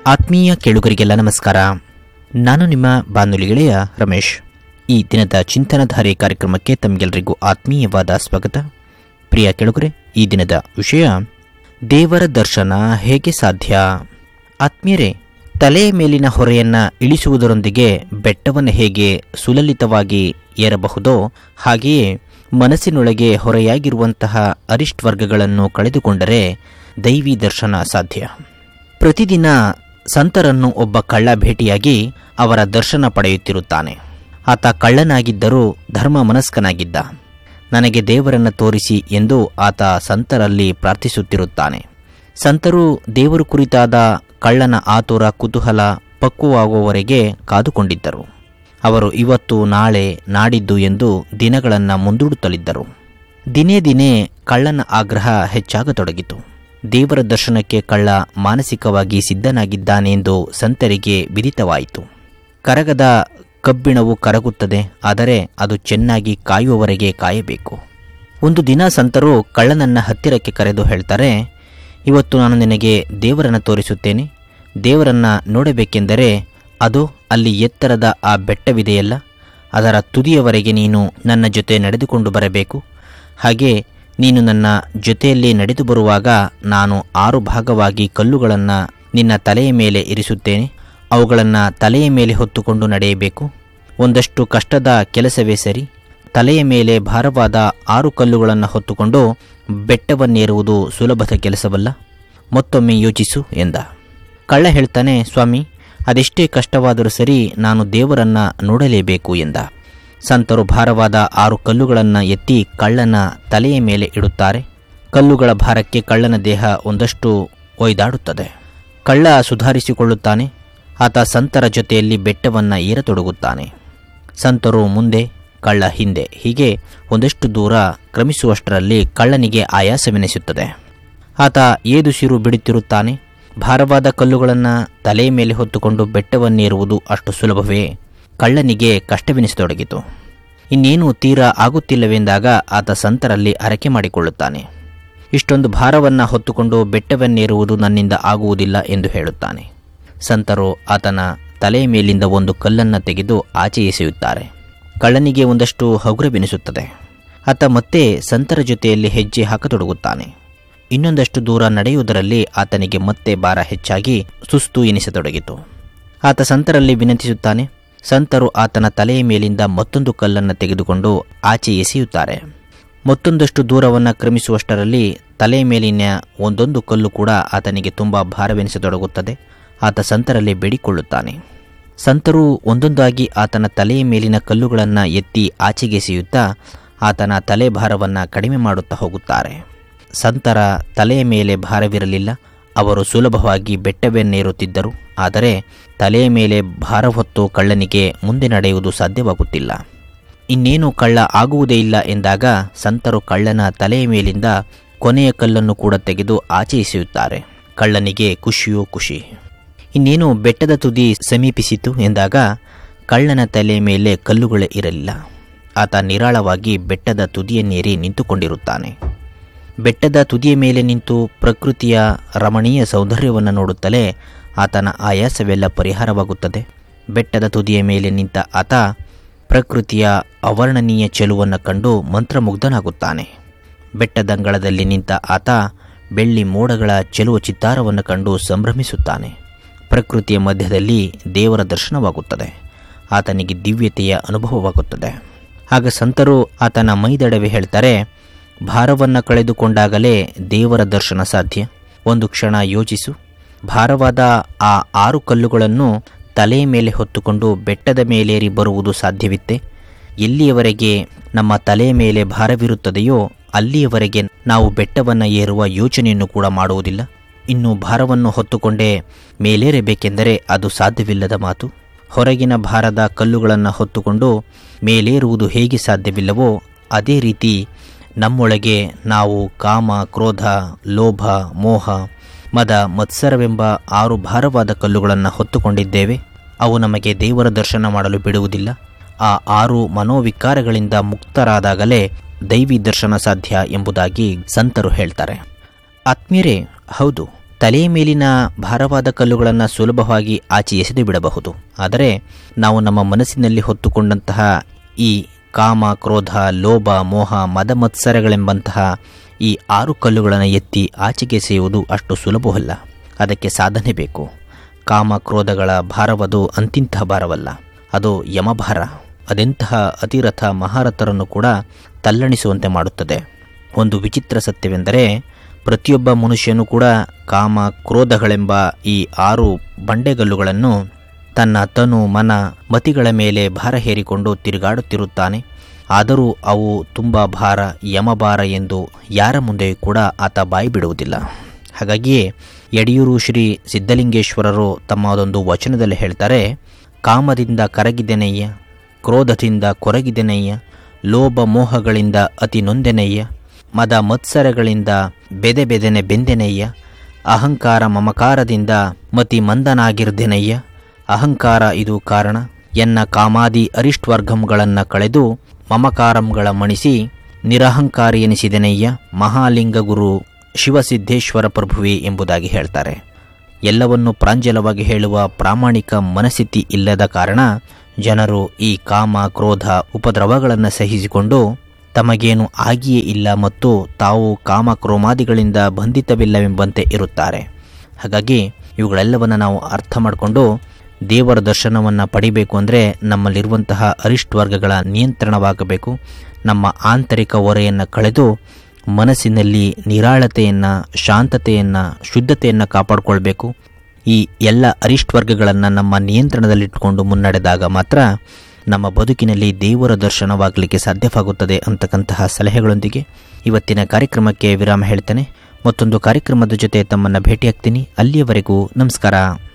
ಆತ್ಮೀಯ ಕೇಳುಗರಿಗೆಲ್ಲ ನಮಸ್ಕಾರ ನಾನು ನಿಮ್ಮ ಬಾನುಲಿ ಗೆಳೆಯ ರಮೇಶ್ ಈ ದಿನದ ಚಿಂತನಧಾರೆ ಕಾರ್ಯಕ್ರಮಕ್ಕೆ ತಮಗೆಲ್ಲರಿಗೂ ಆತ್ಮೀಯವಾದ ಸ್ವಾಗತ ಪ್ರಿಯ ಕೇಳುಗರೆ ಈ ದಿನದ ವಿಷಯ ದೇವರ ದರ್ಶನ ಹೇಗೆ ಸಾಧ್ಯ ಆತ್ಮೀಯರೇ ತಲೆಯ ಮೇಲಿನ ಹೊರೆಯನ್ನು ಇಳಿಸುವುದರೊಂದಿಗೆ ಬೆಟ್ಟವನ್ನು ಹೇಗೆ ಸುಲಲಿತವಾಗಿ ಏರಬಹುದೋ ಹಾಗೆಯೇ ಮನಸ್ಸಿನೊಳಗೆ ಹೊರೆಯಾಗಿರುವಂತಹ ಅರಿಷ್ಟ್ ವರ್ಗಗಳನ್ನು ಕಳೆದುಕೊಂಡರೆ ದೈವಿ ದರ್ಶನ ಸಾಧ್ಯ ಪ್ರತಿದಿನ ಸಂತರನ್ನು ಒಬ್ಬ ಕಳ್ಳ ಭೇಟಿಯಾಗಿ ಅವರ ದರ್ಶನ ಪಡೆಯುತ್ತಿರುತ್ತಾನೆ ಆತ ಕಳ್ಳನಾಗಿದ್ದರೂ ಧರ್ಮ ಮನಸ್ಕನಾಗಿದ್ದ ನನಗೆ ದೇವರನ್ನು ತೋರಿಸಿ ಎಂದು ಆತ ಸಂತರಲ್ಲಿ ಪ್ರಾರ್ಥಿಸುತ್ತಿರುತ್ತಾನೆ ಸಂತರು ದೇವರು ಕುರಿತಾದ ಕಳ್ಳನ ಆತುರ ಕುತೂಹಲ ಪಕ್ವವಾಗುವವರೆಗೆ ಕಾದುಕೊಂಡಿದ್ದರು ಅವರು ಇವತ್ತು ನಾಳೆ ನಾಡಿದ್ದು ಎಂದು ದಿನಗಳನ್ನು ಮುಂದೂಡುತ್ತಲಿದ್ದರು ದಿನೇ ದಿನೇ ಕಳ್ಳನ ಆಗ್ರಹ ಹೆಚ್ಚಾಗತೊಡಗಿತು ದೇವರ ದರ್ಶನಕ್ಕೆ ಕಳ್ಳ ಮಾನಸಿಕವಾಗಿ ಸಿದ್ಧನಾಗಿದ್ದಾನೆಂದು ಸಂತರಿಗೆ ವಿದಿತವಾಯಿತು ಕರಗದ ಕಬ್ಬಿಣವು ಕರಗುತ್ತದೆ ಆದರೆ ಅದು ಚೆನ್ನಾಗಿ ಕಾಯುವವರೆಗೆ ಕಾಯಬೇಕು ಒಂದು ದಿನ ಸಂತರು ಕಳ್ಳನನ್ನ ಹತ್ತಿರಕ್ಕೆ ಕರೆದು ಹೇಳ್ತಾರೆ ಇವತ್ತು ನಾನು ನಿನಗೆ ದೇವರನ್ನು ತೋರಿಸುತ್ತೇನೆ ದೇವರನ್ನ ನೋಡಬೇಕೆಂದರೆ ಅದು ಅಲ್ಲಿ ಎತ್ತರದ ಆ ಬೆಟ್ಟವಿದೆಯಲ್ಲ ಅದರ ತುದಿಯವರೆಗೆ ನೀನು ನನ್ನ ಜೊತೆ ನಡೆದುಕೊಂಡು ಬರಬೇಕು ಹಾಗೆ ನೀನು ನನ್ನ ಜೊತೆಯಲ್ಲಿ ನಡೆದು ಬರುವಾಗ ನಾನು ಆರು ಭಾಗವಾಗಿ ಕಲ್ಲುಗಳನ್ನು ನಿನ್ನ ತಲೆಯ ಮೇಲೆ ಇರಿಸುತ್ತೇನೆ ಅವುಗಳನ್ನು ತಲೆಯ ಮೇಲೆ ಹೊತ್ತುಕೊಂಡು ನಡೆಯಬೇಕು ಒಂದಷ್ಟು ಕಷ್ಟದ ಕೆಲಸವೇ ಸರಿ ತಲೆಯ ಮೇಲೆ ಭಾರವಾದ ಆರು ಕಲ್ಲುಗಳನ್ನು ಹೊತ್ತುಕೊಂಡು ಬೆಟ್ಟವನ್ನೇರುವುದು ಸುಲಭದ ಕೆಲಸವಲ್ಲ ಮತ್ತೊಮ್ಮೆ ಯೋಚಿಸು ಎಂದ ಕಳ್ಳ ಹೇಳ್ತಾನೆ ಸ್ವಾಮಿ ಅದೆಷ್ಟೇ ಕಷ್ಟವಾದರೂ ಸರಿ ನಾನು ದೇವರನ್ನ ನೋಡಲೇಬೇಕು ಎಂದ ಸಂತರು ಭಾರವಾದ ಆರು ಕಲ್ಲುಗಳನ್ನು ಎತ್ತಿ ಕಳ್ಳನ ತಲೆಯ ಮೇಲೆ ಇಡುತ್ತಾರೆ ಕಲ್ಲುಗಳ ಭಾರಕ್ಕೆ ಕಳ್ಳನ ದೇಹ ಒಂದಷ್ಟು ಒಯ್ದಾಡುತ್ತದೆ ಕಳ್ಳ ಸುಧಾರಿಸಿಕೊಳ್ಳುತ್ತಾನೆ ಆತ ಸಂತರ ಜೊತೆಯಲ್ಲಿ ಬೆಟ್ಟವನ್ನು ಏರತೊಡಗುತ್ತಾನೆ ಸಂತರು ಮುಂದೆ ಕಳ್ಳ ಹಿಂದೆ ಹೀಗೆ ಒಂದಷ್ಟು ದೂರ ಕ್ರಮಿಸುವಷ್ಟರಲ್ಲಿ ಕಳ್ಳನಿಗೆ ಆಯಾಸವೆನಿಸುತ್ತದೆ ಆತ ಏದುಸಿರು ಬಿಡುತ್ತಿರುತ್ತಾನೆ ಭಾರವಾದ ಕಲ್ಲುಗಳನ್ನು ತಲೆಯ ಮೇಲೆ ಹೊತ್ತುಕೊಂಡು ಬೆಟ್ಟವನ್ನೇರುವುದು ಅಷ್ಟು ಸುಲಭವೇ ಕಳ್ಳನಿಗೆ ಕಷ್ಟವೆನಿಸತೊಡಗಿತು ಇನ್ನೇನು ತೀರಾ ಆಗುತ್ತಿಲ್ಲವೆಂದಾಗ ಆತ ಸಂತರಲ್ಲಿ ಹರಕೆ ಮಾಡಿಕೊಳ್ಳುತ್ತಾನೆ ಇಷ್ಟೊಂದು ಭಾರವನ್ನು ಹೊತ್ತುಕೊಂಡು ಬೆಟ್ಟವನ್ನೇರುವುದು ನನ್ನಿಂದ ಆಗುವುದಿಲ್ಲ ಎಂದು ಹೇಳುತ್ತಾನೆ ಸಂತರು ಆತನ ತಲೆಯ ಮೇಲಿಂದ ಒಂದು ಕಲ್ಲನ್ನು ತೆಗೆದು ಆಚೆ ಎಸೆಯುತ್ತಾರೆ ಕಳ್ಳನಿಗೆ ಒಂದಷ್ಟು ಹಗುರವೆನಿಸುತ್ತದೆ ಆತ ಮತ್ತೆ ಸಂತರ ಜೊತೆಯಲ್ಲಿ ಹೆಜ್ಜೆ ಹಾಕತೊಡಗುತ್ತಾನೆ ಇನ್ನೊಂದಷ್ಟು ದೂರ ನಡೆಯುವುದರಲ್ಲಿ ಆತನಿಗೆ ಮತ್ತೆ ಭಾರ ಹೆಚ್ಚಾಗಿ ಸುಸ್ತು ಎನಿಸತೊಡಗಿತು ಆತ ಸಂತರಲ್ಲಿ ವಿನಂತಿಸುತ್ತಾನೆ ಸಂತರು ಆತನ ತಲೆಯ ಮೇಲಿಂದ ಮತ್ತೊಂದು ಕಲ್ಲನ್ನು ತೆಗೆದುಕೊಂಡು ಆಚೆ ಎಸೆಯುತ್ತಾರೆ ಮತ್ತೊಂದಷ್ಟು ದೂರವನ್ನು ಕ್ರಮಿಸುವಷ್ಟರಲ್ಲಿ ತಲೆಯ ಮೇಲಿನ ಒಂದೊಂದು ಕಲ್ಲು ಕೂಡ ಆತನಿಗೆ ತುಂಬ ಭಾರವೆನಿಸತೊಡಗುತ್ತದೆ ಆತ ಸಂತರಲ್ಲಿ ಬೇಡಿಕೊಳ್ಳುತ್ತಾನೆ ಸಂತರು ಒಂದೊಂದಾಗಿ ಆತನ ತಲೆಯ ಮೇಲಿನ ಕಲ್ಲುಗಳನ್ನು ಎತ್ತಿ ಆಚೆಗೆಸೆಯುತ್ತಾ ಆತನ ತಲೆ ಭಾರವನ್ನು ಕಡಿಮೆ ಮಾಡುತ್ತಾ ಹೋಗುತ್ತಾರೆ ಸಂತರ ತಲೆಯ ಮೇಲೆ ಭಾರವಿರಲಿಲ್ಲ ಅವರು ಸುಲಭವಾಗಿ ಬೆಟ್ಟವನ್ನೇರುತ್ತಿದ್ದರು ಆದರೆ ತಲೆಯ ಮೇಲೆ ಭಾರ ಹೊತ್ತು ಕಳ್ಳನಿಗೆ ಮುಂದೆ ನಡೆಯುವುದು ಸಾಧ್ಯವಾಗುತ್ತಿಲ್ಲ ಇನ್ನೇನು ಕಳ್ಳ ಆಗುವುದೇ ಇಲ್ಲ ಎಂದಾಗ ಸಂತರು ಕಳ್ಳನ ತಲೆಯ ಮೇಲಿಂದ ಕೊನೆಯ ಕಲ್ಲನ್ನು ಕೂಡ ತೆಗೆದು ಆಚೆ ಎಸೆಯುತ್ತಾರೆ ಕಳ್ಳನಿಗೆ ಖುಷಿಯೋ ಖುಷಿ ಇನ್ನೇನು ಬೆಟ್ಟದ ತುದಿ ಸಮೀಪಿಸಿತು ಎಂದಾಗ ಕಳ್ಳನ ತಲೆಯ ಮೇಲೆ ಕಲ್ಲುಗಳೇ ಇರಲಿಲ್ಲ ಆತ ನಿರಾಳವಾಗಿ ಬೆಟ್ಟದ ತುದಿಯನ್ನೇರಿ ನಿಂತುಕೊಂಡಿರುತ್ತಾನೆ ಬೆಟ್ಟದ ತುದಿಯ ಮೇಲೆ ನಿಂತು ಪ್ರಕೃತಿಯ ರಮಣೀಯ ಸೌಂದರ್ಯವನ್ನು ನೋಡುತ್ತಲೇ ಆತನ ಆಯಾಸವೆಲ್ಲ ಪರಿಹಾರವಾಗುತ್ತದೆ ಬೆಟ್ಟದ ತುದಿಯ ಮೇಲೆ ನಿಂತ ಆತ ಪ್ರಕೃತಿಯ ಅವರ್ಣನೀಯ ಚೆಲುವನ್ನು ಕಂಡು ಮಂತ್ರಮುಗ್ಧನಾಗುತ್ತಾನೆ ಬೆಟ್ಟದಂಗಳದಲ್ಲಿ ನಿಂತ ಆತ ಬೆಳ್ಳಿ ಮೋಡಗಳ ಚೆಲುವ ಚಿತ್ತಾರವನ್ನು ಕಂಡು ಸಂಭ್ರಮಿಸುತ್ತಾನೆ ಪ್ರಕೃತಿಯ ಮಧ್ಯದಲ್ಲಿ ದೇವರ ದರ್ಶನವಾಗುತ್ತದೆ ಆತನಿಗೆ ದಿವ್ಯತೆಯ ಅನುಭವವಾಗುತ್ತದೆ ಆಗ ಸಂತರು ಆತನ ಮೈದಡವೆ ಹೇಳ್ತಾರೆ ಭಾರವನ್ನು ಕಳೆದುಕೊಂಡಾಗಲೇ ದೇವರ ದರ್ಶನ ಸಾಧ್ಯ ಒಂದು ಕ್ಷಣ ಯೋಚಿಸು ಭಾರವಾದ ಆ ಆರು ಕಲ್ಲುಗಳನ್ನು ತಲೆಯ ಮೇಲೆ ಹೊತ್ತುಕೊಂಡು ಬೆಟ್ಟದ ಮೇಲೇರಿ ಬರುವುದು ಸಾಧ್ಯವಿತ್ತೆ ಎಲ್ಲಿಯವರೆಗೆ ನಮ್ಮ ತಲೆಯ ಮೇಲೆ ಭಾರವಿರುತ್ತದೆಯೋ ಅಲ್ಲಿಯವರೆಗೆ ನಾವು ಬೆಟ್ಟವನ್ನು ಏರುವ ಯೋಚನೆಯನ್ನು ಕೂಡ ಮಾಡುವುದಿಲ್ಲ ಇನ್ನು ಭಾರವನ್ನು ಹೊತ್ತುಕೊಂಡೇ ಮೇಲೇರಬೇಕೆಂದರೆ ಅದು ಸಾಧ್ಯವಿಲ್ಲದ ಮಾತು ಹೊರಗಿನ ಭಾರದ ಕಲ್ಲುಗಳನ್ನು ಹೊತ್ತುಕೊಂಡು ಮೇಲೇರುವುದು ಹೇಗೆ ಸಾಧ್ಯವಿಲ್ಲವೋ ಅದೇ ರೀತಿ ನಮ್ಮೊಳಗೆ ನಾವು ಕಾಮ ಕ್ರೋಧ ಲೋಭ ಮೋಹ ಮದ ಮತ್ಸರವೆಂಬ ಆರು ಭಾರವಾದ ಕಲ್ಲುಗಳನ್ನು ಹೊತ್ತುಕೊಂಡಿದ್ದೇವೆ ಅವು ನಮಗೆ ದೇವರ ದರ್ಶನ ಮಾಡಲು ಬಿಡುವುದಿಲ್ಲ ಆ ಆರು ಮನೋವಿಕಾರಗಳಿಂದ ಮುಕ್ತರಾದಾಗಲೇ ದೈವಿ ದರ್ಶನ ಸಾಧ್ಯ ಎಂಬುದಾಗಿ ಸಂತರು ಹೇಳ್ತಾರೆ ಆತ್ಮೀಯರೇ ಹೌದು ತಲೆಯ ಮೇಲಿನ ಭಾರವಾದ ಕಲ್ಲುಗಳನ್ನು ಸುಲಭವಾಗಿ ಆಚೆ ಎಸೆದು ಬಿಡಬಹುದು ಆದರೆ ನಾವು ನಮ್ಮ ಮನಸ್ಸಿನಲ್ಲಿ ಹೊತ್ತುಕೊಂಡಂತಹ ಈ ಕಾಮ ಕ್ರೋಧ ಲೋಭ ಮೋಹ ಮದ ಮತ್ಸರಗಳೆಂಬಂತಹ ಈ ಆರು ಕಲ್ಲುಗಳನ್ನು ಎತ್ತಿ ಆಚೆಗೆ ಎಸೆಯುವುದು ಅಷ್ಟು ಸುಲಭವಲ್ಲ ಅದಕ್ಕೆ ಸಾಧನೆ ಬೇಕು ಕಾಮ ಕ್ರೋಧಗಳ ಭಾರವದು ಅಂತಿಂತಹ ಭಾರವಲ್ಲ ಅದು ಯಮಭಾರ ಅದೆಂತಹ ಅತಿರಥ ಮಹಾರಥರನ್ನು ಕೂಡ ತಲ್ಲಣಿಸುವಂತೆ ಮಾಡುತ್ತದೆ ಒಂದು ವಿಚಿತ್ರ ಸತ್ಯವೆಂದರೆ ಪ್ರತಿಯೊಬ್ಬ ಮನುಷ್ಯನು ಕೂಡ ಕಾಮ ಕ್ರೋಧಗಳೆಂಬ ಈ ಆರು ಬಂಡೆಗಲ್ಲುಗಳನ್ನು ತನ್ನ ತನು ಮನ ಮತಿಗಳ ಮೇಲೆ ಭಾರ ಹೇರಿಕೊಂಡು ತಿರುಗಾಡುತ್ತಿರುತ್ತಾನೆ ಆದರೂ ಅವು ತುಂಬ ಭಾರ ಯಮಭಾರ ಎಂದು ಯಾರ ಮುಂದೆಯೂ ಕೂಡ ಆತ ಬಾಯಿ ಬಿಡುವುದಿಲ್ಲ ಹಾಗಾಗಿಯೇ ಯಡಿಯೂರು ಶ್ರೀ ಸಿದ್ಧಲಿಂಗೇಶ್ವರರು ತಮ್ಮ ಅದೊಂದು ವಚನದಲ್ಲಿ ಹೇಳ್ತಾರೆ ಕಾಮದಿಂದ ಕರಗಿದೆನಯ್ಯ ಕ್ರೋಧದಿಂದ ಕೊರಗಿದೆನಯ್ಯ ಲೋಭ ಮೋಹಗಳಿಂದ ಅತಿ ನೊಂದೆನಯ್ಯ ಮದ ಮತ್ಸರಗಳಿಂದ ಬೆದೆ ಬೆದೆನೆ ಬೆಂದೆನಯ್ಯ ಅಹಂಕಾರ ಮಮಕಾರದಿಂದ ಮತಿ ಮಂದನಾಗಿರ್ದೆನಯ್ಯ ಅಹಂಕಾರ ಇದು ಕಾರಣ ಎನ್ನ ಕಾಮಾದಿ ಅರಿಷ್ಟ್ವರ್ಗಂಗಳನ್ನು ಕಳೆದು ಮಮಕಾರಂಗಳ ಮಣಿಸಿ ನಿರಹಂಕಾರಿ ಎನಿಸಿದೆನಯ್ಯ ಮಹಾಲಿಂಗ ಗುರು ಶಿವಸಿದ್ದೇಶ್ವರ ಪ್ರಭುವೆ ಎಂಬುದಾಗಿ ಹೇಳ್ತಾರೆ ಎಲ್ಲವನ್ನು ಪ್ರಾಂಜಲವಾಗಿ ಹೇಳುವ ಪ್ರಾಮಾಣಿಕ ಮನಸ್ಥಿತಿ ಇಲ್ಲದ ಕಾರಣ ಜನರು ಈ ಕಾಮ ಕ್ರೋಧ ಉಪದ್ರವಗಳನ್ನು ಸಹಿಸಿಕೊಂಡು ತಮಗೇನು ಆಗಿಯೇ ಇಲ್ಲ ಮತ್ತು ತಾವು ಕಾಮ ಕ್ರೋಮಾದಿಗಳಿಂದ ಬಂಧಿತವಿಲ್ಲವೆಂಬಂತೆ ಇರುತ್ತಾರೆ ಹಾಗಾಗಿ ಇವುಗಳೆಲ್ಲವನ್ನು ನಾವು ಅರ್ಥ ಮಾಡಿಕೊಂಡು ದೇವರ ದರ್ಶನವನ್ನು ಪಡಿಬೇಕು ಅಂದರೆ ನಮ್ಮಲ್ಲಿರುವಂತಹ ಅರಿಷ್ಟ್ ವರ್ಗಗಳ ನಿಯಂತ್ರಣವಾಗಬೇಕು ನಮ್ಮ ಆಂತರಿಕ ಹೊರೆಯನ್ನು ಕಳೆದು ಮನಸ್ಸಿನಲ್ಲಿ ನಿರಾಳತೆಯನ್ನು ಶಾಂತತೆಯನ್ನು ಶುದ್ಧತೆಯನ್ನು ಕಾಪಾಡಿಕೊಳ್ಬೇಕು ಈ ಎಲ್ಲ ಅರಿಷ್ಟ್ ವರ್ಗಗಳನ್ನು ನಮ್ಮ ನಿಯಂತ್ರಣದಲ್ಲಿಟ್ಟುಕೊಂಡು ಮುನ್ನಡೆದಾಗ ಮಾತ್ರ ನಮ್ಮ ಬದುಕಿನಲ್ಲಿ ದೇವರ ದರ್ಶನವಾಗಲಿಕ್ಕೆ ಸಾಧ್ಯವಾಗುತ್ತದೆ ಅಂತಕ್ಕಂತಹ ಸಲಹೆಗಳೊಂದಿಗೆ ಇವತ್ತಿನ ಕಾರ್ಯಕ್ರಮಕ್ಕೆ ವಿರಾಮ ಹೇಳ್ತೇನೆ ಮತ್ತೊಂದು ಕಾರ್ಯಕ್ರಮದ ಜೊತೆ ತಮ್ಮನ್ನು ಭೇಟಿಯಾಗ್ತೀನಿ ಅಲ್ಲಿಯವರೆಗೂ ನಮಸ್ಕಾರ